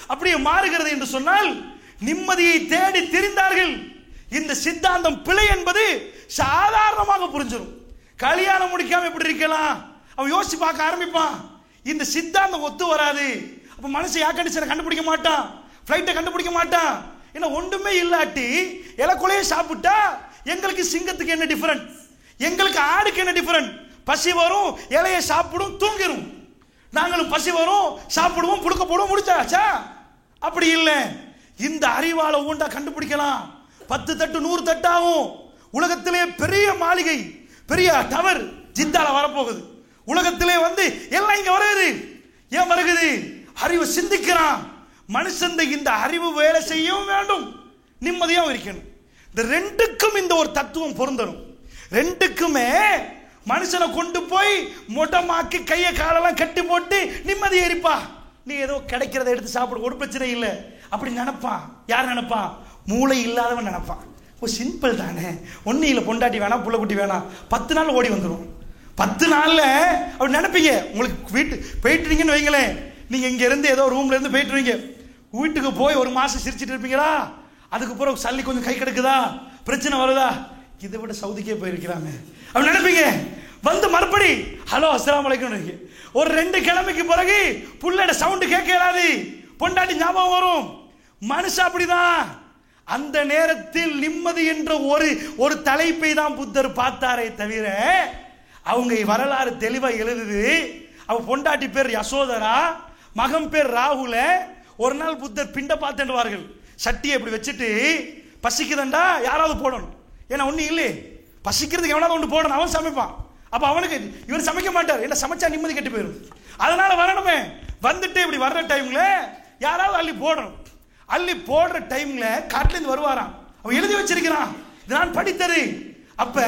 அப்படியே மாறுகிறது என்று சொன்னால் நிம்மதியை தேடி திரிந்தார்கள் இந்த சித்தாந்தம் பிழை என்பது சாதாரணமாக புரிஞ்சிடும் கல்யாணம் முடிக்காம எப்படி இருக்கலாம் அவன் யோசிச்சு பார்க்க ஆரம்பிப்பான் இந்த சித்தாந்தம் ஒத்து வராது அப்ப மனுஷன் ஏர் கண்டிஷனை கண்டுபிடிக்க மாட்டான் ஃப்ளைட்டை கண்டுபிடிக்க மாட்டான் ஏன்னா ஒன்றுமே இல்லாட்டி இலக்குலையே சாப்பிட்டா எங்களுக்கு சிங்கத்துக்கு என்ன டிஃபரண்ட் எங்களுக்கு ஆடுக்கு என்ன டிஃபரண்ட் பசி வரும் இலையை சாப்பிடும் தூங்கிரும் நாங்களும் பசி வரும் சாப்பிடுவோம் புடுக்க போடுவோம் முடிச்சாச்சா அப்படி இல்லை இந்த அறிவால ஊண்டா கண்டுபிடிக்கலாம் பத்து தட்டு நூறு தட்டாகும் உலகத்திலே பெரிய மாளிகை பெரிய டவர் ஜித்தால வரப்போகுது உலகத்திலே வந்து எல்லாம் இங்க வருகுது ஏன் வருகுது அறிவு சிந்திக்கிறான் மனுஷன் இந்த அறிவு வேலை செய்யவும் வேண்டும் நிம்மதியாகவும் இருக்கணும் இந்த ரெண்டுக்கும் இந்த ஒரு தத்துவம் பொருந்தணும் ரெண்டுக்குமே மனுஷனை கொண்டு போய் மொட்டமாக்கி கையை காலெல்லாம் கட்டி போட்டு நிம்மதி இருப்பா நீ ஏதோ கிடைக்கிறத எடுத்து சாப்பிடு ஒரு பிரச்சனை இல்லை அப்படி நினைப்பான் யார் நினைப்பான் மூளை இல்லாதவன் நினைப்பான் ஓ சிம்பிள் தானே ஒன்றும் இல்லை பொண்டாட்டி வேணாம் புள்ள குட்டி வேணாம் பத்து நாள் ஓடி வந்துடும் பத்து நாள்ல அப்படி நினைப்பீங்க உங்களுக்கு வீட்டு போயிட்டுறீங்கன்னு வைங்களேன் நீங்க இங்க இருந்து ஏதோ ரூம்ல இருந்து போயிட்டுருவீங்க வீட்டுக்கு போய் ஒரு மாசம் சிரிச்சிட்டு இருப்பீங்களா அதுக்கு பிறகு சல்லி கொஞ்சம் கை கிடக்குதா பிரச்சனை வருதா இதை விட சவுதிக்கே போயிருக்கிறாங்க அப்படி நினைப்பீங்க வந்து மறுபடி ஹலோ அஸ்ஸலாமு அலைக்கும் ஒரு ரெண்டு கிழமைக்கு பிறகு புள்ளட சவுண்டு கேட்க இயலாது பொண்டாட்டி ஞாபகம் வரும் மனுஷன் அப்படிதான் அந்த நேரத்தில் நிம்மதி என்ற ஒரு ஒரு தலைப்பை தான் புத்தர் பார்த்தாரே தவிர அவங்க வரலாறு தெளிவா எழுதுது அவ பொண்டாட்டி பேர் யசோதரா மகன் பேர் ராகுல ஒரு நாள் புத்தர் பிண்ட பார்த்துடுவார்கள் சட்டியை இப்படி வச்சுட்டு பசிக்குதண்டா யாராவது போடணும் ஏன்னா ஒன்றும் இல்லை பசிக்கிறதுக்கு எவனாவது ஒன்று போடணும் அவன் சமைப்பான் அப்ப அவனுக்கு இவர் சமைக்க மாட்டார் என்ன சமைச்சா நிம்மதி கெட்டு போயிடும் அதனால வரணுமே வந்துட்டு இப்படி வர்ற டைம்ல யாராவது அள்ளி போடணும் அள்ளி போடுற டைம்ல காட்டுல இருந்து வருவாராம் அவன் எழுதி வச்சிருக்கிறான் இது நான் படித்தது அப்ப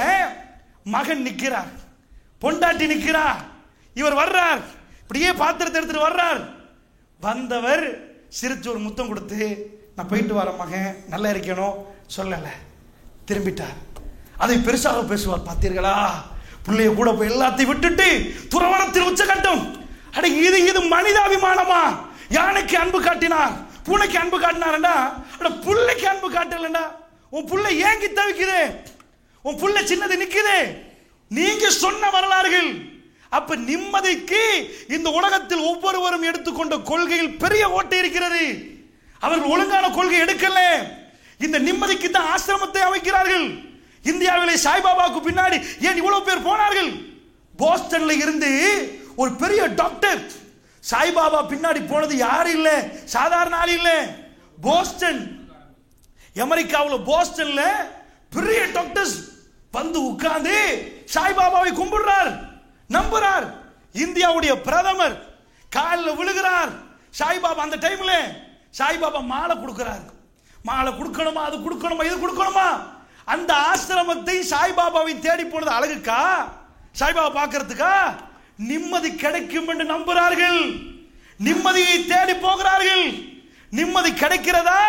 மகன் நிக்கிறார் பொண்டாட்டி நிக்கிறார் இவர் வர்றார் இப்படியே பாத்திரத்தை எடுத்துட்டு வர்றார் வந்தவர் சிரிச்சு ஒரு முத்தம் கொடுத்து நான் போயிட்டு வரேன் மகன் நல்லா இருக்கணும் சொல்லல திரும்பிட்டார் அதை பெருசாக பேசுவார் பார்த்தீர்களா பிள்ளைய கூட போய் எல்லாத்தையும் விட்டுட்டு துறவரத்தில் உச்சகட்டம் அட இது இது மனிதாபிமானமா யானைக்கு அன்பு காட்டினார் பூனைக்கு அன்பு காட்டினார்டா அட புள்ளைக்கு அன்பு காட்டலடா உன் புள்ளை ஏங்கி தவிக்குது உன் புள்ள சின்னது நிக்குது நீங்க சொன்ன வரலாறுகள் அப்ப நிம்மதிக்கு இந்த உலகத்தில் ஒவ்வொருவரும் எடுத்துக்கொண்ட கொள்கையில் பெரிய ஓட்டை இருக்கிறது அவர்கள் ஒழுங்கான கொள்கை எடுக்கல இந்த நிம்மதிக்கு தான் ஆசிரமத்தை அமைக்கிறார்கள் இந்தியாவிலே சாய்பாபாவுக்கு பின்னாடி ஏன் இவ்வளவு பேர் போனார்கள் போஸ்டன்ல இருந்து ஒரு பெரிய டாக்டர் சாய்பாபா பின்னாடி போனது யாரும் இல்ல சாதாரண ஆள் இல்ல போஸ்டன் அமெரிக்காவில் போஸ்டன்ல பெரிய டாக்டர்ஸ் வந்து உட்கார்ந்து சாய்பாபாவை கும்பிடுறார் நம்புறார் இந்தியாவுடைய பிரதமர் காலில் விழுகிறார் சாய்பாபா அந்த டைம்ல சாய்பாபா மாலை கொடுக்கிறார் மாலை கொடுக்கணுமா அது கொடுக்கணுமா இது கொடுக்கணுமா அந்த ஆசிரமத்தை சாய்பாபாவை தேடி போனது அழகுக்கா சாய்பாபா பார்க்கறதுக்கா நிம்மதி கிடைக்கும் என்று நம்புகிறார்கள் நிம்மதியை தேடி போகிறார்கள் நிம்மதி கிடைக்கிறதா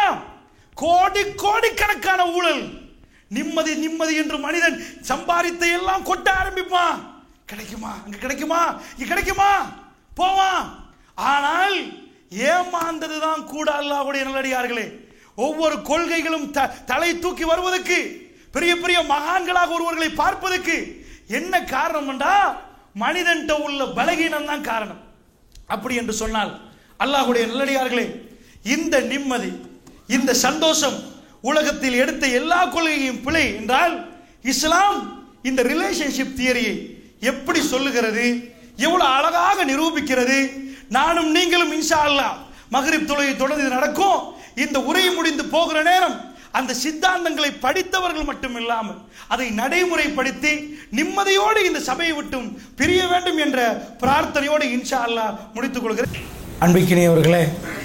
கோடி கோடிக்கணக்கான ஊழல் நிம்மதி நிம்மதி என்று மனிதன் சம்பாதித்த எல்லாம் கொட்ட ஆரம்பிப்பான் கிடைக்குமா அங்க கிடைக்குமா இங்க கிடைக்குமா போவான் ஆனால் ஏமாந்ததுதான் கூட அல்லாஹ்வுடைய நல்லடியார்களே ஒவ்வொரு கொள்கைகளும் த- தலை தூக்கி வருவதற்கு பெரிய பெரிய மகான்களாக ஒருவர்களை பார்ப்பதற்கு என்ன காரணம் என்றா மனிதன்ட்ட உள்ள பலகீனம் தான் காரணம் அப்படி என்று சொன்னால் அல்லாஹ்வுடைய நல்லடியார்களே இந்த நிம்மதி இந்த சந்தோஷம் உலகத்தில் எடுத்த எல்லா கொள்கையும் பிழை என்றால் இஸ்லாம் இந்த ரிலேஷன்ஷிப் தியரியை எப்படி சொல்லுகிறது எவ்வளவு அழகாக நிரூபிக்கிறது நானும் நீங்களும் இன்ஷா அல்லாஹ் மகரிப் தொழுகை தொடர்ந்து இது நடக்கும் இந்த உரை முடிந்து போகிற நேரம் அந்த சித்தாந்தங்களை படித்தவர்கள் மட்டும் இல்லாமல் அதை நடைமுறைப்படுத்தி நிம்மதியோடு இந்த சபையை விட்டும் பிரிய வேண்டும் என்ற பிரார்த்தனையோடு இன்ஷா அல்லாஹ் முடித்துக் கொள்கிறேன் அன்பிக்கினியவர்களே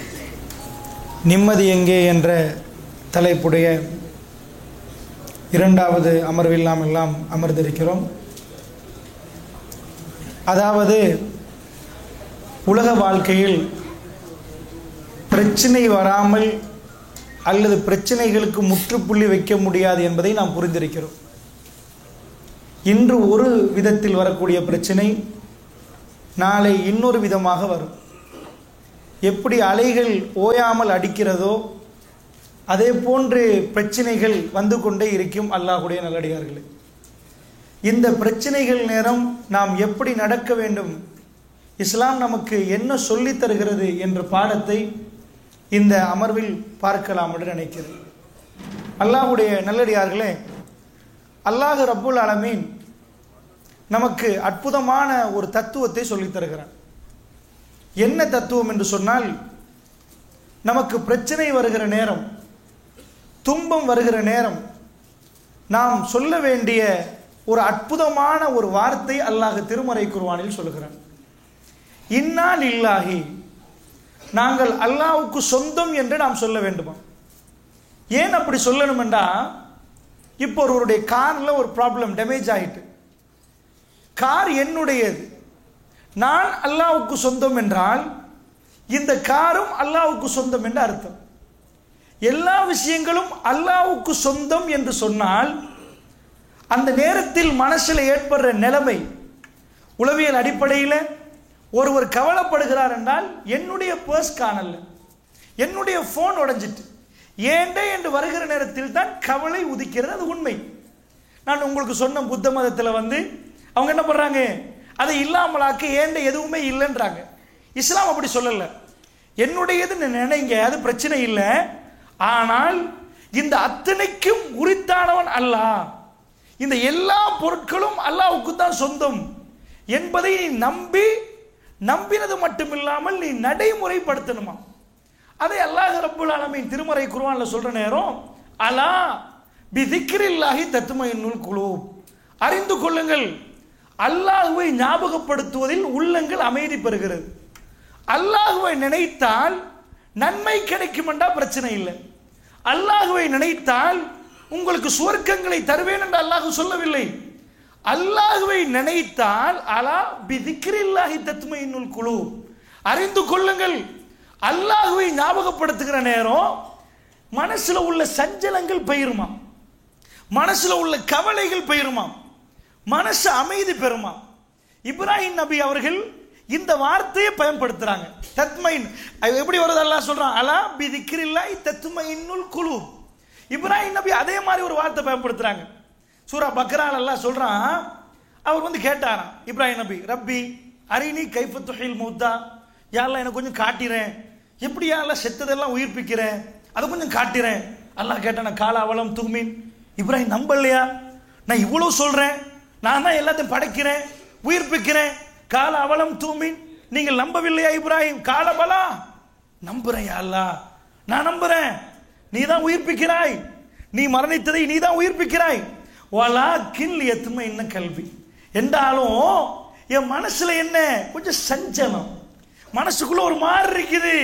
நிம்மதி எங்கே என்ற தலைப்புடைய இரண்டாவது அமர்வில் நாம் எல்லாம் அமர்ந்திருக்கிறோம் அதாவது உலக வாழ்க்கையில் பிரச்சனை வராமல் அல்லது பிரச்சனைகளுக்கு முற்றுப்புள்ளி வைக்க முடியாது என்பதை நாம் புரிந்திருக்கிறோம் இன்று ஒரு விதத்தில் வரக்கூடிய பிரச்சனை நாளை இன்னொரு விதமாக வரும் எப்படி அலைகள் ஓயாமல் அடிக்கிறதோ அதே போன்று பிரச்சனைகள் வந்து கொண்டே இருக்கும் அல்லாஹுடைய நல்லடியார்களே இந்த பிரச்சனைகள் நேரம் நாம் எப்படி நடக்க வேண்டும் இஸ்லாம் நமக்கு என்ன சொல்லித் தருகிறது என்ற பாடத்தை இந்த அமர்வில் பார்க்கலாம் என்று நினைக்கிறேன் அல்லாஹுடைய நல்லடியார்களே அல்லாஹ் ரப்புல் அலமீன் நமக்கு அற்புதமான ஒரு தத்துவத்தை சொல்லித் தருகிறான் என்ன தத்துவம் என்று சொன்னால் நமக்கு பிரச்சனை வருகிற நேரம் துன்பம் வருகிற நேரம் நாம் சொல்ல வேண்டிய ஒரு அற்புதமான ஒரு வார்த்தை அல்லாஹ் திருமறை குர்வானில் சொல்கிறான் இன்னால் இல்லாஹி நாங்கள் அல்லாஹ்வுக்கு சொந்தம் என்று நாம் சொல்ல வேண்டுமா ஏன் அப்படி சொல்லணுமெண்டா இப்போ ஒருவருடைய காரில் ஒரு ப்ராப்ளம் டேமேஜ் ஆயிட்டு கார் என்னுடையது நான் அல்லாஹ்வுக்கு சொந்தம் என்றால் இந்த காரும் அல்லாஹ்வுக்கு சொந்தம் என்று அர்த்தம் எல்லா விஷயங்களும் அல்லாஹ்வுக்கு சொந்தம் என்று சொன்னால் அந்த நேரத்தில் மனசில் ஏற்படுற நிலைமை உளவியல் அடிப்படையில் ஒருவர் கவலைப்படுகிறார் என்றால் என்னுடைய பர்ஸ் காணல என்னுடைய ஃபோன் உடைஞ்சிட்டு ஏண்டே என்று வருகிற நேரத்தில் தான் கவலை உதிக்கிறது அது உண்மை நான் உங்களுக்கு சொன்ன புத்த மதத்தில் வந்து அவங்க என்ன பண்ணுறாங்க அதை இல்லாமலாக்க ஏண்ட எதுவுமே இல்லைன்றாங்க இஸ்லாம் அப்படி சொல்லலை என்னுடையதுன்னு நினைங்க அது பிரச்சனை இல்லை ஆனால் இந்த அத்தனைக்கும் உரித்தானவன் அல்லாஹ் இந்த எல்லா பொருட்களும் அல்லாஹ்வுக்கு தான் சொந்தம் என்பதை நீ நம்பி நம்பினது மட்டுமில்லாமல் நீ நடைமுறைப்படுத்தணுமா அதை அல்லாஹ் ரப்புல் ஆலமீன் திருமறை குர்ஆன்ல சொல்ற நேரம் அலா பி திக்ரில்லாஹி தத்மையின்னுல் குலூப் அறிந்து கொள்ளுங்கள் அல்லாஹ்வை ஞாபகப்படுத்துவதில் உள்ளங்கள் அமைதி பெறுகிறது அல்லாஹ்வை நினைத்தால் நன்மை கிடைக்கும் என்றா பிரச்சனை இல்லை அல்லாஹ்வை நினைத்தால் உங்களுக்கு சுவர்க்கங்களை தருவேன் என்று அல்லாஹ் சொல்லவில்லை அல்லாஹ்வை நினைத்தால் அலா பிதிக்கிரில்லாஹி தத்மையினுள் குழு அறிந்து கொள்ளுங்கள் அல்லாஹ்வை ஞாபகப்படுத்துகிற நேரம் மனசுல உள்ள சஞ்சலங்கள் பெயருமா மனசுல உள்ள கவலைகள் பெயருமா மனசு அமைதி பெறுமா இப்ராஹிம் நபி அவர்கள் இந்த வார்த்தையை பயன்படுத்துறாங்க தத்மைன் அது எப்படி வருது அல்லாஹ் சொல்றான் அலா பி திக்ரில்லாஹி தத்மையினுல் குலு இப்ராஹிம் நபி அதே மாதிரி ஒரு வார்த்தை பயன்படுத்துறாங்க சூரா பக்ரால் அல்லாஹ் சொல்றான் அவர் வந்து கேட்டாராம் இப்ராஹிம் நபி ரப்பி அரினி கைஃப துஹில் மூத்தா யாரெல்லாம் எனக்கு கொஞ்சம் காட்டிறேன் எப்படி யாரெல்லாம் செத்ததெல்லாம் உயிர்ப்பிக்கிறேன் அதை கொஞ்சம் காட்டிறேன் அல்லாஹ் கேட்டான காலாவளம் தூமின் இப்ராஹிம் நம்பலையா நான் இவ்வளவு சொல்றேன் நான் தான் எல்லாத்தையும் படைக்கிறேன் உயிர்ப்பிக்கிறேன் கால அவலம் தூமின் நீங்கள் நம்பவில்லையா இப்ராஹிம் காலபலா நம்புறேன் யா அல்லாஹ் நான் நம்புறேன் நீ தான் உயிர்ப்பிக்கிறாய் நீ மரணித்ததை நீ தான் உயிர்ப்பிக்கிறாய் வலா கில் எத்துமை என்ன கல்வி என்றாலும் என் மனசுல என்ன கொஞ்சம் சஞ்சலம் மனசுக்குள்ள ஒரு மாதிரி இருக்குது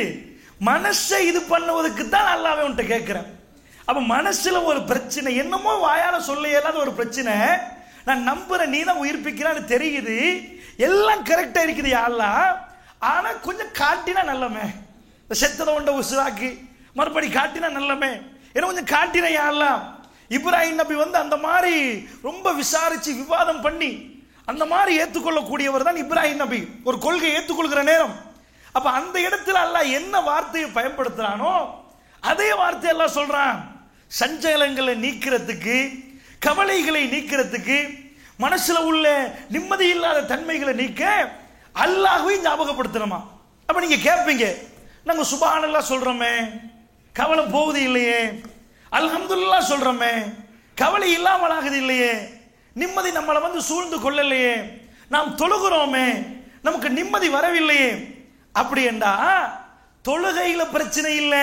மனசை இது பண்ணுவதற்கு தான் அல்லாவே உன்கிட்ட கேட்கிறேன் அப்ப மனசுல ஒரு பிரச்சனை என்னமோ வாயால சொல்ல இயலாத ஒரு பிரச்சனை நான் நம்புறேன் நீ தான் உயிர்ப்பிக்கிறான்னு தெரியுது எல்லாம் கரெக்டா இருக்குது யாரெல்லாம் ஆனா கொஞ்சம் காட்டினா நல்லமே இந்த செத்ததை உண்ட உசுராக்கி மறுபடி காட்டினா நல்லமே என்ன கொஞ்சம் காட்டின யாரெல்லாம் இப்ராஹிம் நபி வந்து அந்த மாதிரி ரொம்ப விசாரிச்சு விவாதம் பண்ணி அந்த மாதிரி ஏற்றுக்கொள்ளக்கூடியவர் தான் இப்ராஹிம் நபி ஒரு கொள்கை ஏற்றுக்கொள்கிற நேரம் அப்ப அந்த இடத்துல அல்லாஹ் என்ன வார்த்தையை பயன்படுத்துறானோ அதே வார்த்தை எல்லாம் சொல்றான் சஞ்சலங்களை நீக்கிறதுக்கு கவலைகளை நீக்கிறதுக்கு மனசுல உள்ள நிம்மதி இல்லாத தன்மைகளை நீக்க அல்லாஹ்வை ஞாபகப்படுத்தணுமா அப்ப நீங்க கேட்பீங்க நாங்க சுபானல்லா சொல்றோமே கவலை போகுது இல்லையே அல்ஹம்துலில்லாஹ் சொல்றோமே கவலை இல்லாமல் ஆகுது இல்லையே நிம்மதி நம்மளை வந்து சூழ்ந்து கொள்ளலையே நாம் தொழுகிறோமே நமக்கு நிம்மதி வரவில்லையே அப்படி என்றா தொழுகையில பிரச்சனை இல்லை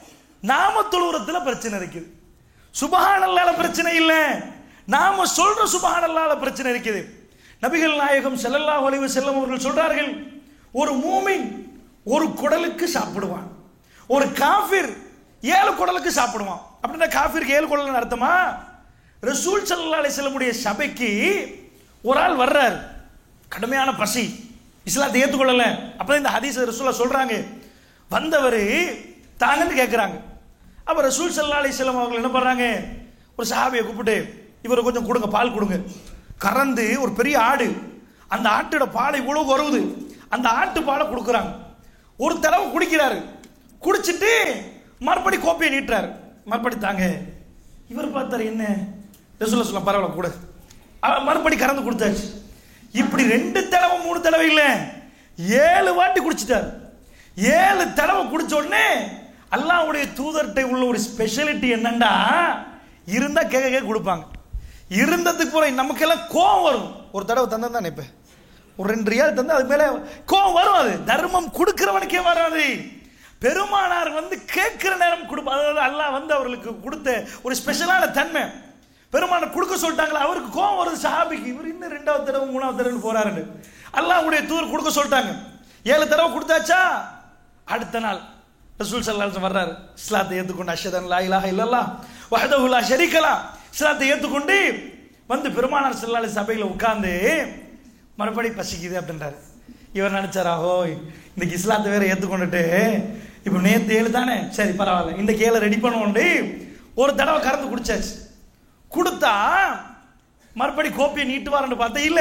நாம தொழுகிறதுல பிரச்சனை இருக்குது சுபஹானல்லால பிரச்சனை இல்லை நாம சொல்ற சுபஹானல்லால பிரச்சனை இருக்குது நபிகள் நாயகம் ஸல்லல்லாஹு அலைஹி வஸல்லம் அவர்கள் சொல்றார்கள் ஒரு மூமின் ஒரு குடலுக்கு சாப்பிடுவான் ஒரு காஃபிர் ஏழு குடலுக்கு சாப்பிடுவான் அப்படின்னா காஃபிருக்கு ஏழு குடல் அர்த்தமா ரசூல் ஸல்லல்லாஹு அலைஹி வஸல்லமுடைய சபைக்கு ஒரு ஆள் வர்றார் கடுமையான பசி இஸ்லாத்தை ஏற்றுக்கொள்ளல அப்பதான் இந்த ஹதீஸ் ரசூலா சொல்றாங்க வந்தவர் தாங்கன்னு கேட்குறாங்க அப்போ ரசூல் சல்லா அலிஸ்லாம் அவர்கள் என்ன பண்ணுறாங்க ஒரு சஹாபியை கூப்பிட்டு இவரை கொஞ்சம் கொடுங்க பால் கொடுங்க கறந்து ஒரு பெரிய ஆடு அந்த ஆட்டோட பாலை இவ்வளவு வருது அந்த ஆட்டு பாலை கொடுக்குறாங்க ஒரு தடவை குடிக்கிறாரு குடிச்சிட்டு மறுபடி கோப்பையை நீட்டுறாரு மறுபடி தாங்க இவர் பார்த்தாரு என்ன ரசூலுல்லாஹி சொல்ல பரவாயில்ல கூட அஹ் மறுபடி கறந்து கொடுத்தாச்சு இப்படி ரெண்டு தடவை மூணு தடவை இல்லை ஏழு வாட்டி குடிச்சிட்டாரு ஏழு தடவை குடிச்ச உடனே அல்லாஹ்வுடைய தூதர்கிட்ட உள்ள ஒரு ஸ்பெஷாலிட்டி என்னண்டா இருந்தா கேட்க கேட்க கொடுப்பாங்க இருந்ததுக்கு பிறகு நமக்கெல்லாம் கோவம் வரும் ஒரு தடவை தந்தா தானே இப்ப ஒரு ரெண்டு ரியால் தந்தா அது மேல கோவம் வரும் அது தர்மம் கொடுக்கிறவனுக்கே வராது பெருமானார் வந்து கேட்கிற நேரம் கொடுப்பா அதாவது அல்லாஹ் வந்து அவர்களுக்கு கொடுத்த ஒரு ஸ்பெஷலான தன்மை பெருமானார் கொடுக்க சொல்லிட்டாங்களா அவருக்கு கோவம் வருது சஹாபிக்கு இவர் இன்னும் ரெண்டாவது தடவை மூணாவது தடவை போறாருன்னு அல்லாஹ்வுடைய தூதர் கொடுக்க சொல்லிட்டாங்க ஏழு தடவை கொடுத்தாச்சா அடுத்த நாள் ரசூல் ஸல்லல்லாஹு அலைஹி வஸல்லம் வர்றாரு இஸ்லாத்தை ஏற்றுக்கொண்டு அஷ்ஹது லா இலாஹ இல்லல்லாஹ் வஹ்தஹு லா ஷரீக லா இஸ்லாத்தை ஏற்றுக்கொண்டு வந்து பெருமானார் ஸல்லல்லாஹு அலைஹி சபையில் உட்கார்ந்து மறுபடி பசிக்குது அப்படின்றாரு இவர் நினைச்சாரா ஹோய் இன்னைக்கு இஸ்லாத்தை வேற ஏற்றுக்கொண்டுட்டு இப்போ நேத்து ஏழு தானே சரி பரவாயில்ல இந்த கேளை ரெடி பண்ணுவோண்டு ஒரு தடவை கறந்து குடிச்சாச்சு கொடுத்தா மறுபடி கோப்பையை நீட்டுவாருன்னு பார்த்தா இல்ல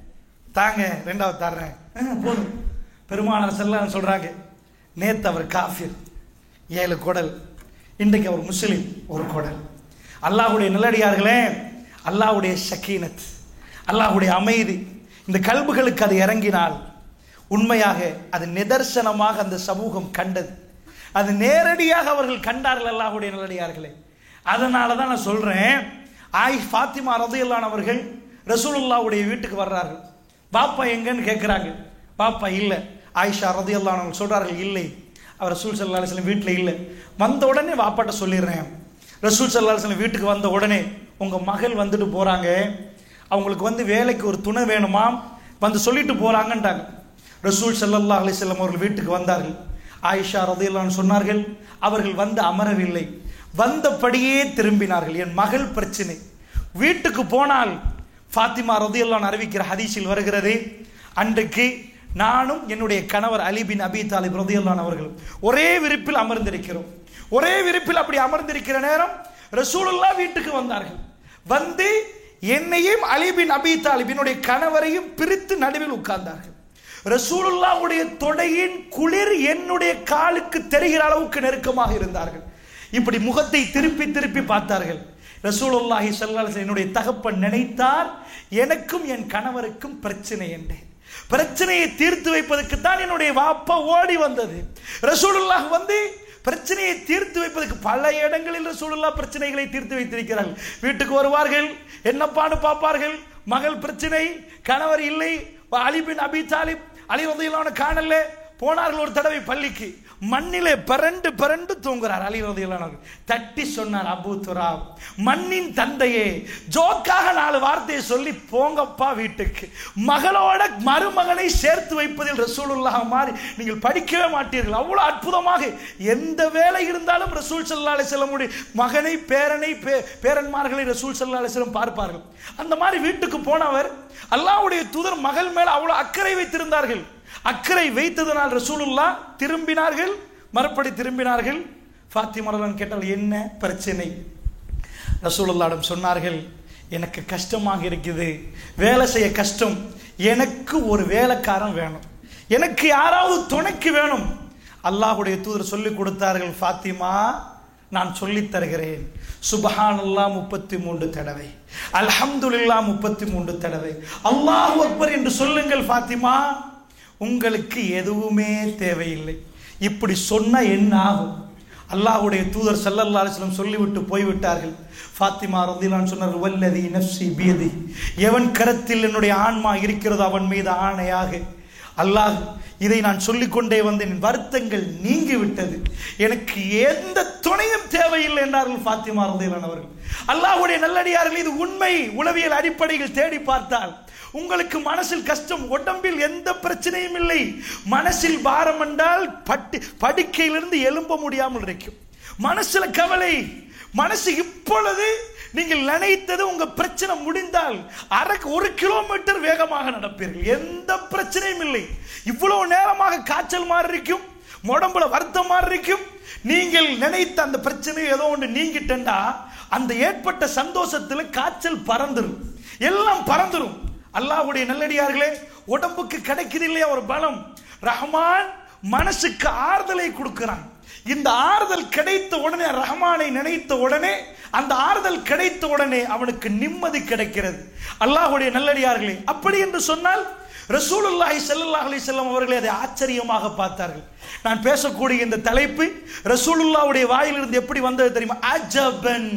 தாங்க ரெண்டாவது தர்றேன் ஆ, போதும் பெருமானார் செல்லாம் சொல்றாங்க நேத்து அவர் காஃபிர் ஏழு குடல் இன்றைக்கு அவர் முஸ்லிம் ஒரு குடல் அல்லாஹ்வுடைய நல்லடியார்களே அல்லாஹ்வுடைய ஷக்கீனத் அல்லாஹ்வுடைய அமைதி இந்த கல்புகளுக்கு அது இறங்கினால் உண்மையாக அது நிதர்சனமாக அந்த சமூகம் கண்டது அது நேரடியாக அவர்கள் கண்டார்கள் அல்லாஹ்வுடைய நல்லடியார்களே அதனால தான் நான் சொல்றேன் ஆய் ஃபாத்திமா ரதையில்லான் அவர்கள் ரசூலுல்லாவுடைய வீட்டுக்கு வர்றார்கள் பாப்பா எங்கன்னு கேட்குறாங்க பாப்பா இல்லை ஆயிஷா ரதையில்லான் அவங்க சொல்றார்கள் இல்லை அவர் ரசூல் சல்லா அலிஸ்லம் வீட்டில் இல்லை வந்த உடனே வாப்பாட்ட சொல்லிடுறேன் ரசூல் சல்லா அலிஸ்லம் வீட்டுக்கு வந்த உடனே உங்க மகள் வந்துட்டு போறாங்க அவங்களுக்கு வந்து வேலைக்கு ஒரு துணை வேணுமாம் வந்து சொல்லிட்டு போறாங்கன்ட்டாங்க ரசூல் ஸல்லல்லாஹு அலைஹி வஸல்லம் அவர்கள் வீட்டுக்கு வந்தார்கள் ஆயிஷா ரதியல்லான்னு சொன்னார்கள் அவர்கள் வந்து அமரவில்லை வந்தபடியே திரும்பினார்கள் என் மகள் பிரச்சனை வீட்டுக்கு போனால் ஃபாத்திமா ரதியல்லான் அறிவிக்கிற ஹதீஸில் வருகிறது அன்றைக்கு நானும் என்னுடைய கணவர் அலி பின் அபி தாலிப் ரதியல்லான் அவர்களும் ஒரே விரிப்பில் அமர்ந்திருக்கிறோம் ஒரே விரிப்பில் அப்படி அமர்ந்திருக்கிற நேரம் ரசூலுல்லா வீட்டுக்கு வந்தார்கள் வந்து என்னையும் அலி பின் அபி தாலிப் என்னுடைய கணவரையும் பிரித்து நடுவில் உட்கார்ந்தார்கள் ரசூலுல்லாவுடைய தொடையின் குளிர் என்னுடைய காலுக்கு தெரிகிற அளவுக்கு நெருக்கமாக இருந்தார்கள் இப்படி முகத்தை திருப்பி திருப்பி பார்த்தார்கள் ரசூலுல்லாஹி ஸல்லல்லாஹு அலைஹி வஸல்லம் என்னுடைய தகப்பன் நினைத்தார் எனக்கும் என் கணவருக்கும் பிரச்சனை என்றேன் பிரச்சனையை தீர்த்து வைப்பதற்கு தான் என்னுடைய வாப்பா ஓடி வந்தது ரசூலுல்லாஹ் வந்து பிரச்சனையை தீர்த்து வைப்பதற்கு பல இடங்களில் ரசூலுல்லா பிரச்சனைகளை தீர்த்து வைத்திருக்கிறார்கள் வீட்டுக்கு வருவார்கள் என்னப்பான்னு பார்ப்பார்கள் மகள் பிரச்சனை கணவர் இல்லை அலி பின் அபி தாலிப் அலி ரதியிலான காணல போனார்கள் ஒரு தடவை பள்ளிக்கு மண்ணிலே பரண்டு பரண்டு தூங்குறார் அலி ரதியிலானவர் தட்டி சொன்னார் அபு துராப் மண்ணின் தந்தையே ஜோக்காக நாலு வார்த்தையை சொல்லி போங்கப்பா வீட்டுக்கு மகளோட மருமகனை சேர்த்து வைப்பதில் ரசூலுல்லாஹ் மாதிரி நீங்கள் படிக்கவே மாட்டீர்கள் அவ்வளவு அற்புதமாக எந்த வேலை இருந்தாலும் ரசூல் சல்லா அலிஸ்லமுடைய மகனை பேரனை பே- பேரன்மார்களை ரசூல் சல்லா அலிஸ்லம் பார்ப்பார்கள் அந்த மாதிரி வீட்டுக்கு போனவர் அல்லாஹ்வுடைய தூதர் மகள் மேல அவ்வளவு அக்கறை வைத்திருந்தார்கள் அக்கறை வைத்ததனால் ரசூலுல்லா திரும்பினார்கள் மறுபடி திரும்பினார்கள் ஃபாத்திமரன் கேட்டால் என்ன பிரச்சனை ரசூலுல்லாடம் சொன்னார்கள் எனக்கு கஷ்டமாக இருக்குது வேலை செய்ய கஷ்டம் எனக்கு ஒரு வேலைக்காரன் வேணும் எனக்கு யாராவது துணைக்கு வேணும் அல்லாஹ்வுடைய தூதர் சொல்லி கொடுத்தார்கள் ஃபாத்திமா நான் சொல்லித் தருகிறேன் சுபஹானல்லாஹ் முப்பத்தி மூன்று தடவை அல்ஹம்துலில்லாஹ் முப்பத்தி மூன்று தடவை அல்லாஹ் அக்பர் என்று சொல்லுங்கள் ஃபாத்திமா உங்களுக்கு எதுவுமே தேவையில்லை இப்படி சொன்னா என்ன ஆகும் அல்லாஹ்வுடைய தூதர் ஸல்லல்லாஹு அலைஹி வஸல்லம் சொல்லிவிட்டு போய்விட்டார்கள் ஃபாத்திமா ரதிலான் சொன்னார் வல்லதி நஃப்சி பியதி எவன் கரத்தில் என்னுடைய ஆன்மா இருக்கிறதோ அவன் மீது ஆணையாக அல்லாஹ் இதை நான் சொல்லிக்கொண்டே வந்தேன் என் வருத்தங்கள் நீங்கி விட்டது எனக்கு எந்த துணையும் தேவையில்லை என்றார்கள் ஃபாத்திமா ரதிலான் அவர்கள் அல்லாஹ்வுடைய நல்லடியார்கள் இது உண்மை உளவியல் அடிப்படையில் தேடி பார்த்தால் உங்களுக்கு மனசில் கஷ்டம் உடம்பில் எந்த பிரச்சனையும் இல்லை மனசில் பாரம் என்றால் பட்டு படுக்கையிலிருந்து எழும்ப முடியாமல் இருக்கும் மனசுல கவலை மனசு இப்பொழுது நீங்கள் நினைத்தது உங்க பிரச்சனை முடிந்தால் அரை ஒரு கிலோமீட்டர் வேகமாக நடப்பீர்கள் எந்த பிரச்சனையும் இல்லை இவ்வளவு நேரமாக காய்ச்சல் மாதிரி இருக்கும் உடம்புல வருத்தம் மாதிரி இருக்கும் நீங்கள் நினைத்த அந்த பிரச்சனை ஏதோ ஒன்று நீங்கிட்டா அந்த ஏற்பட்ட சந்தோஷத்துல காய்ச்சல் பறந்துடும் எல்லாம் பறந்துடும் அல்லாஹ்வுடைய நல்லடியார்களே உடம்புக்கு கிடைக்குது இல்லையா ஒரு பலம் ரஹ்மான் மனசுக்கு ஆறுதலை கொடுக்கிறான் இந்த ஆறுதல் கிடைத்த உடனே ரஹ்மானை நினைத்த உடனே அந்த ஆறுதல் கிடைத்த உடனே அவனுக்கு நிம்மதி கிடைக்கிறது அல்லாஹ்வுடைய நல்லடியார்களே அப்படி என்று சொன்னால் ரசூலுல்லாஹி ஸல்லல்லாஹு அலைஹி வஸல்லம் அவர்களை அதை ஆச்சரியமாக பார்த்தார்கள் நான் பேசக்கூடிய இந்த தலைப்பு ரசூலுல்லாஹ்வுடைய வாயிலிருந்து எப்படி வந்தது தெரியுமா அஜபன்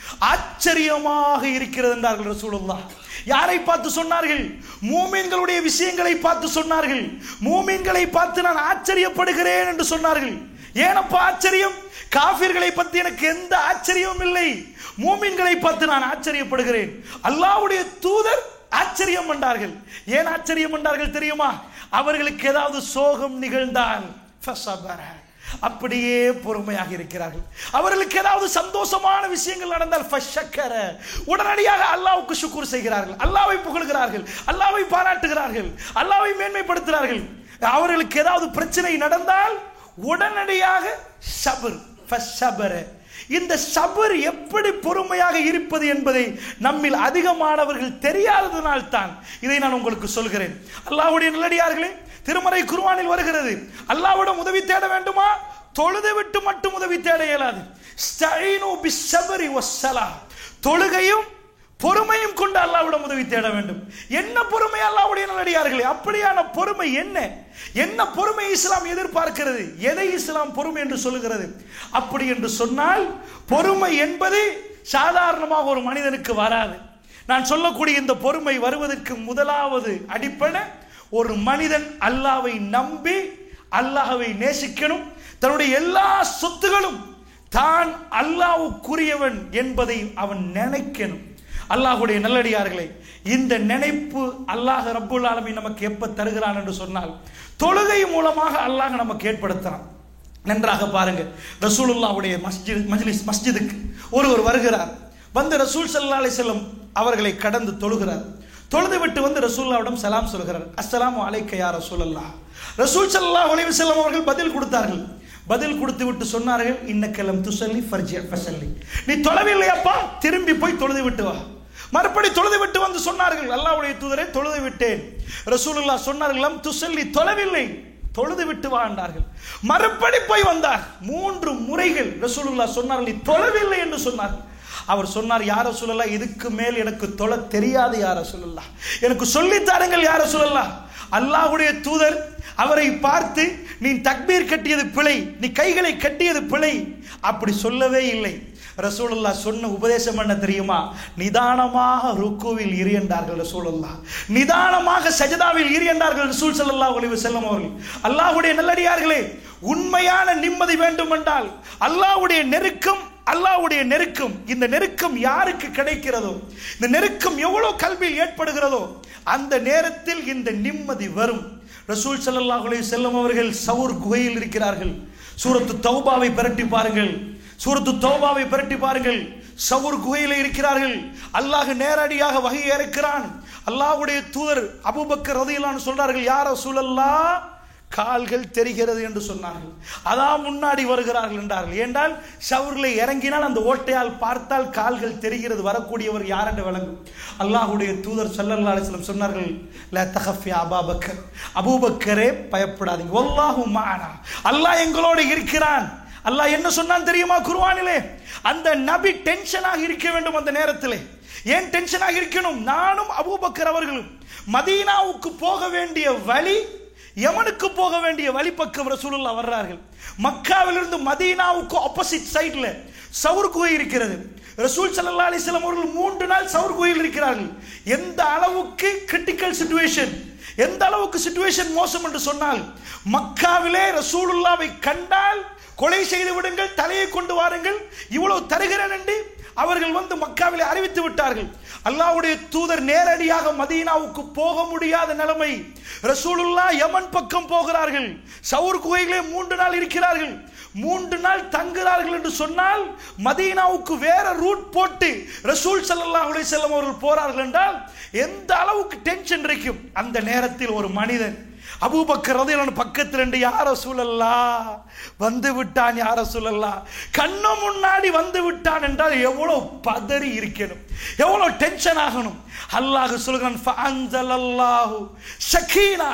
ஆச்சரியமாக இருக்கிறது என்றார்கள் ரசூலுல்லாஹ் யாரை பார்த்து சொன்னார்கள் மூமீன்களுடைய விஷயங்களை பார்த்து சொன்னார்கள் மூமீன்களை பார்த்து நான் ஆச்சரியப்படுகிறேன் என்று சொன்னார்கள் ஏனப்பா ஆச்சரியம் காபிர்களை பற்றி எனக்கு எந்த ஆச்சரியமும் இல்லை மூமின்களை பார்த்து நான் ஆச்சரியப்படுகிறேன் அல்லாஹ்வுடைய தூதர் ஆச்சரியம் பண்ணார்கள் ஏன் ஆச்சரியம் பண்ணார்கள் தெரியுமா அவர்களுக்கு ஏதாவது சோகம் நிகழ்ந்தால் ஃபஸபர. அப்படியே பொறுமையாக இருக்கிறார்கள் அவர்களுக்கு ஏதாவது சந்தோஷமான விஷயங்கள் நடந்தால் ஃபஷக்கர. உடனடியாக அல்லாஹ்வுக்கு சுக்குர் செய்கிறார்கள் அல்லாஹ்வை புகழ்கிறார்கள் அல்லாஹ்வை பாராட்டுகிறார்கள் அல்லாஹ்வை மேன்மைப்படுத்துகிறார்கள் அவர்களுக்கு ஏதாவது பிரச்சனை நடந்தால் உடனடியாக சபர் ஃபஷபர. இந்த சபர் எப்படி பொறுமையாக இருப்பது என்பதை நம்மில் அதிகமானவர்கள் தெரியாததனால் தான் இதை நான் உங்களுக்கு சொல்கிறேன் அல்லாஹ்வுடைய நல்லடியார்களே திருமறை குர்ஆனில் வருகிறது அல்லாஹ்விடம் உதவி தேட வேண்டுமா தொழுது விட்டு மட்டும் உதவி தேட இயலாது ஸ்தஈனு பிஸ்ஸப்ரி வஸ்ஸலா தொழுகையும் பொறுமையும் கொண்டு அல்லாஹ்விடம் உதவி தேட வேண்டும் என்ன பொறுமை அல்லாஹ்வுடைய நல்லடியார்களே அப்படியான பொறுமை என்ன என்ன பொறுமை இஸ்லாம் எதிர்பார்க்கிறது எதை இஸ்லாம் பொறுமை என்று சொல்லுகிறது அப்படி என்று சொன்னால் பொறுமை என்பது சாதாரணமாக ஒரு மனிதனுக்கு வராது நான் சொல்லக்கூடிய இந்த பொறுமை வருவதற்கு முதலாவது அடிப்படை ஒரு மனிதன் அல்லாவை நம்பி அல்லாஹ்வை நேசிக்கணும் தன்னுடைய எல்லா சொத்துகளும் தான் அல்லாஹ்வுக்குரியவன் என்பதை அவன் நினைக்கணும் அல்லாஹ்வுடைய நல்லடியார்களே இந்த நினைப்பு அல்லாஹ் ரப்புல் ஆலமீன் நமக்கு எப்ப தருகிறான் என்று சொன்னால் தொழுகை மூலமாக அல்லாஹ் நமக்கு ஏற்படுத்துறான் நன்றாக பாருங்க ரசூலுல்லாவுடைய மஸ்ஜித் மஜ்லிஸ் மஸ்ஜிதுக்கு ஒருவர் வருகிறார் வந்து ரசூல் ஸல்லல்லாஹு அலைஹி வஸல்லம் அவர்களை கடந்து தொழுகிறார் தொழுது விட்டு வந்து ரசூல்லாவிடம் சலாம் சொல்கிறார் அஸ்ஸலாமு அலைக்க யா ரசூலல்லாஹ் ரசூல் ஸல்லல்லாஹு அலைஹி வஸல்லம் அவர்கள் பதில் கொடுத்தார்கள் பதில் கொடுத்து விட்டு சொன்னார்கள் இன்னக்கலம் துசல்லி ஃபர்ஜி ஃபசல்லி நீ தொழவில்லையப்பா திரும்பி போய் தொழுது விட்டு வா மறுபடி தொழுது விட்டு வந்து சொன்னார்கள் அல்லாஹ்வுடைய தூதரை தொழுது விட்டேன் ரசூலுல்லாஹ் சொன்னார்கள் லம் துசல்லி தொழவில்லை தொழுது விட்டு வா என்றார்கள் மறுபடி போய் வந்தார் மூன்று முறைகள் ரசூலுல்லாஹ் சொன்னார்கள் நீ தொழவில்லை என்று சொன்னார்கள் அவர் சொன்னார் யார சொல்லலாம் இதுக்கு மேல் எனக்கு தொழ தெரியாது யார சொல்லலாம் எனக்கு சொல்லித் தாருங்கள் யார சொல்லலாம் அல்லாஹ்வுடைய தூதர் அவரை பார்த்து நீ தக்பீர் கட்டியது பிழை நீ கைகளை கட்டியது பிழை அப்படி சொல்லவே இல்லை ரசூலுல்லா சொன்ன உபதேசம் என்ன தெரியுமா நிதானமாக ருக்குவில் இரு என்றார்கள் ரசூலுல்லா நிதானமாக சஜதாவில் இரு என்றார்கள் ரசூல் ஸல்லல்லாஹு அலைஹி வஸல்லம் அவர்கள் அல்லாஹ்வுடைய நல்லடியார்களே உண்மையான நிம்மதி வேண்டும் என்றால் அல்லாஹ்வுடைய நெருக்கம் அல்லாஹ்வுடைய நெருக்கம் இந்த நெருக்கம் யாருக்கு கிடைக்கிறதோ இந்த நெருக்கம் எவ்வளவு கல்வியில் ஏற்படுகிறதோ அந்த நேரத்தில் இந்த நிம்மதி வரும் ரசூல் ஸல்லல்லாஹு அலைஹி வஸல்லம் அவர்கள் சவுர் குகையில் இருக்கிறார்கள் சூரத்து தௌபாவை பிரட்டி பாருங்கள் சூரத்து தௌபாவை பிரட்டி பாருங்கள் சவுர் குகையில இருக்கிறார்கள் அல்லாஹ் நேரடியாக வகை இறக்கிறான் அல்லாஹ்வுடைய தூதர் அபூபக்கர் ரதியல்லான்னு சொல்றார்கள் யார் ரசூலல்லா கால்கள் தெரிகிறது என்று சொன்னார்கள் அதான் முன்னாடி வருகிறார்கள் என்றார்கள் ஏண்டால் ஷவர்ல இறங்கினால் அந்த ஓட்டையால் பார்த்தால் கால்கள் தெரிகிறது வரக்கூடியவர் யார் என்று விளங்கும் அல்லாஹ்வுடைய தூதர் ஸல்லல்லாஹு அலைஹி வஸல்லம் சொன்னார்கள் லா தகஃப் யா அபூபக்கர் அபூபக்கரே பயப்படாதீங்க வல்லாஹு மஅனா அல்லாஹ் எங்களோடு இருக்கிறான் அல்லாஹ் என்ன சொன்னான் தெரியுமா குர்ஆனிலே அந்த நபி டென்ஷனாக இருக்க வேண்டும் அந்த நேரத்திலே ஏன் டென்ஷனாக இருக்கணும் நானும் அபூபக்கர் அவர்களும் மதீனாவுக்கு போக வேண்டிய வழி யமனுக்கு போக வேண்டிய வழிப்பக்கம் ரசூலுல்லா வர்றார்கள் மக்காவிலிருந்து மதீனாவுக்கு ஆப்போசிட் சைடுல சவுர் குகை இருக்கிறது ரசூல் ஸல்லல்லாஹு அலைஹி வஸல்லம் அவர்கள் மூன்று நாள் சவுர் குகையில் இருக்கிறார்கள் எந்த அளவுக்கு கிரிட்டிக்கல் சுச்சுவேஷன் எந்த அளவுக்கு சுச்சுவேஷன் மோசம் என்று சொன்னால் மக்காவிலே ரசூலுல்லாவை கண்டால் கொலை செய்து விடுங்கள் தலையை கொண்டு வாருங்கள் இவ்வளவு தருகிறேன் என்று அவர்கள் வந்து மக்காவிலே அறிவித்து விட்டார்கள் அல்லாஹ்வுடைய தூதர் நேரடியாக மதீனாவுக்கு போக முடியாத நிலைமை ரசூலுல்லா யமன் பக்கம் போகிறார்கள் சவுர் குகையிலே மூன்று நாள் இருக்கிறார்கள் மூன்று நாள் தங்குகிறார்கள் என்று சொன்னால் மதீனாவுக்கு வேற ரூட் போட்டு ரசூல் ஸல்லல்லாஹு அலைஹி வஸல்லம் அவர்கள் போறார்கள் என்றால் எந்த அளவுக்கு டென்ஷன் இருக்கும் அந்த நேரத்தில் ஒரு மனிதன் அபூபக்கர் ரதியல்லாஹு பக்கத்தில் ரெண்டு யார சூழல்லா வந்து விட்டான் யார சூழல்லா கண்ணு முன்னாடி வந்து விட்டான் என்றால் எவ்வளவு பதறி இருக்கணும் எவ்வளவு டென்ஷன் ஆகணும் அல்லாஹ் சொல்கிறான் ஃபஅன்ஸலல்லாஹு ஷகீனா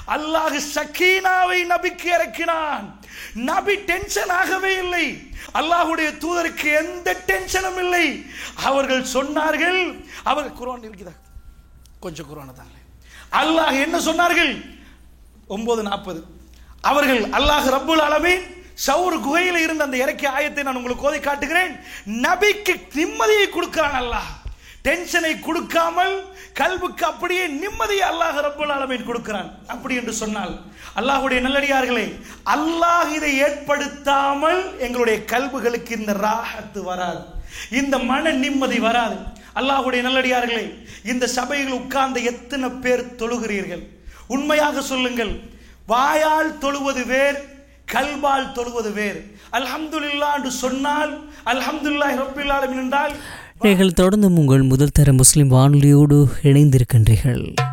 அல்லாஹ் சக்கீனாவை நபிக்கு இறக்கினான் நபி டென்ஷன் ஆகவே இல்லை அல்லாஹ்வுடைய தூதருக்கு எந்த டென்ஷனும் இல்லை அவர்கள் சொன்னார்கள் அவர் குர்ஆன் இருக்குதா கொஞ்சம் குர்ஆனை தாங்களே அல்லாஹ் என்ன சொன்னார்கள் ஒன்பது நாற்பது அவர்கள் அல்லாஹ் ரப்புல் ஆலமீன் சவுர் குகையில் இருந்த அந்த இறக்கிய ஆயத்தை நான் உங்களுக்கு கோதை காட்டுகிறேன் நபிக்கு நிம்மதியை கொடுக்கிறான் அல்லாஹ் டென்ஷனை கொடுக்காமல் கல்வுக்கு அப்படியே நிம்மதியை அல்லாஹ் ரப்புல் ஆலமீன் கொடுக்கிறான் அப்படி என்று சொன்னால் அல்லாஹ்வுடைய நல்லடியார்களே அல்லாஹ் இதை ஏற்படுத்தாமல் எங்களுடைய கல்வுகளுக்கு இந்த ராஹத்து வராது இந்த மன நிம்மதி வராது அல்லாஹ்வுடைய நல்லடியார்களே இந்த சபையில் உட்கார்ந்த எத்தனை பேர் தொழுகிறீர்கள் உண்மையாக சொல்லுங்கள் வாயால் தொழுவது வேர் கல்வால் தொழுவது வேர் அல்ஹம்துலில்லாஹ் என்று சொன்னால் அல்ஹம்துலில்லாஹி ரப்பில் ஆலமீன் என்றால் நீங்கள் தொடர்ந்து உங்கள் முதல் தர முஸ்லிம் வானொலியோடு இணைந்திருக்கின்றீர்கள்